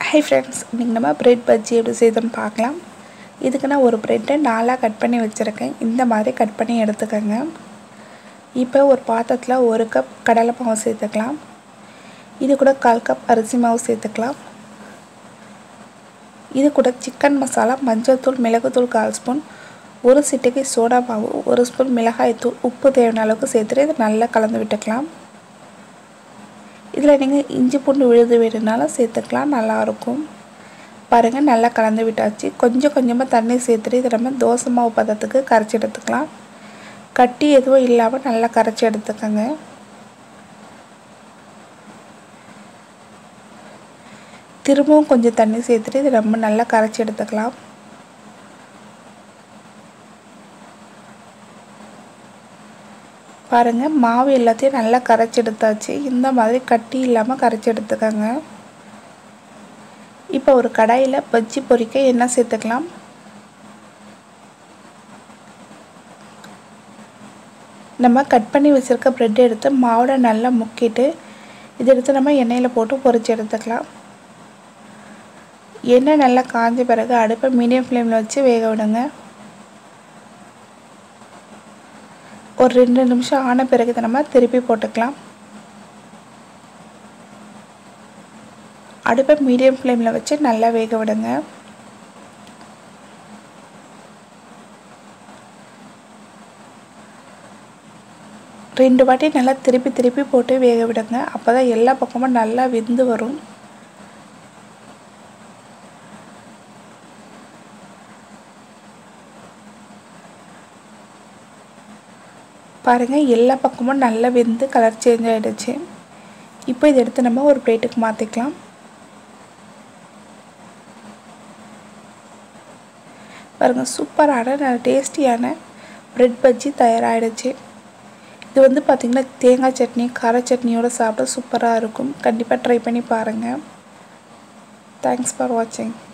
hi friends இன்றைக்கி நம்ம bread bajji எப்படி செய்யுதுன்னு பார்க்கலாம் இதுக்கு நான் ஒரு ப்ரெட்டை நாலாக கட் பண்ணி வச்சுருக்கேன் இந்த மாதிரி கட் பண்ணி எடுத்துக்கோங்க இப்போ ஒரு பாத்திரத்தில் ஒரு கப் கடலை மாவு சேர்த்துக்கலாம் இது கூட கால் கப் அரிசி மாவு சேர்த்துக்கலாம் இது கூட சிக்கன் மசாலா மஞ்சள் தூள் மிளகுத்தூள் கால் ஸ்பூன் ஒரு சிட்டிக்கு சோடா மாவு ஒரு ஸ்பூன் மிளகாய் தூள் உப்பு தேவையான அளவுக்கு சேர்த்துட்டு இதை நல்லா கலந்து விட்டுக்கலாம் இதில் நீங்கள் இஞ்சி பூண்டு விழுது வேணுனாலும் சேர்த்துக்கலாம் நல்லாயிருக்கும் பாருங்கள் நல்லா கலந்து விட்டாச்சு கொஞ்சம் கொஞ்சமாக தண்ணி சேர்த்துட்டு இதை நம்ம தோசை மாவு பதத்துக்கு கரைச்சி எடுத்துக்கலாம் கட்டி எதுவும் இல்லாமல் நல்லா கரைச்சி எடுத்துக்கோங்க திரும்பவும் கொஞ்சம் தண்ணி சேர்த்துட்டு இதை ரொம்ப நல்லா கரைச்சி எடுத்துக்கலாம் பாருங்கள் மாவு எல்லாத்தையும் நல்லா கரைச்சி எடுத்தாச்சு இந்த மாதிரி கட்டி இல்லாமல் கரைச்சி எடுத்துக்கோங்க இப்போ ஒரு கடாயில் பஜ்ஜி பொரிக்க எண்ணெய் சேர்த்துக்கலாம் நம்ம கட் பண்ணி வச்சுருக்க ப்ரெட் எடுத்து மாவோட நல்லா முக்கிட்டு இதை எடுத்து நம்ம எண்ணெயில் போட்டு பொரிச்சு எடுத்துக்கலாம் எண்ணெய் நல்லா காஞ்ச பிறகு அடுப்பை மீடியம் ஃப்ளேமில் வச்சு வேக விடுங்க ஒரு ரெண்டு நிமிஷம் ஆன பிறகு இதை நம்ம திருப்பி போட்டுக்கலாம் அடுப்பை மீடியம் ஃப்ளேமில் வச்சு நல்லா வேக விடுங்க ரெண்டு வாட்டி நல்லா திருப்பி திருப்பி போட்டு வேக விடுங்க அப்போ தான் எல்லா பக்கமும் நல்லா வெந்து வரும் பாருங்கள் எல்லா பக்கமும் நல்லா வெந்து கலர் சேஞ்ச் ஆகிடுச்சு இப்போ இதை எடுத்து நம்ம ஒரு பிளேட்டுக்கு மாற்றிக்கலாம் பாருங்கள் சூப்பரான நல்ல டேஸ்டியான ப்ரெட் பஜ்ஜி தயாராகிடுச்சு இது வந்து பார்த்திங்கன்னா தேங்காய் சட்னி கார சட்னியோடு சாப்பிட சூப்பராக இருக்கும் கண்டிப்பாக ட்ரை பண்ணி பாருங்கள் தேங்க்ஸ் ஃபார் வாட்சிங்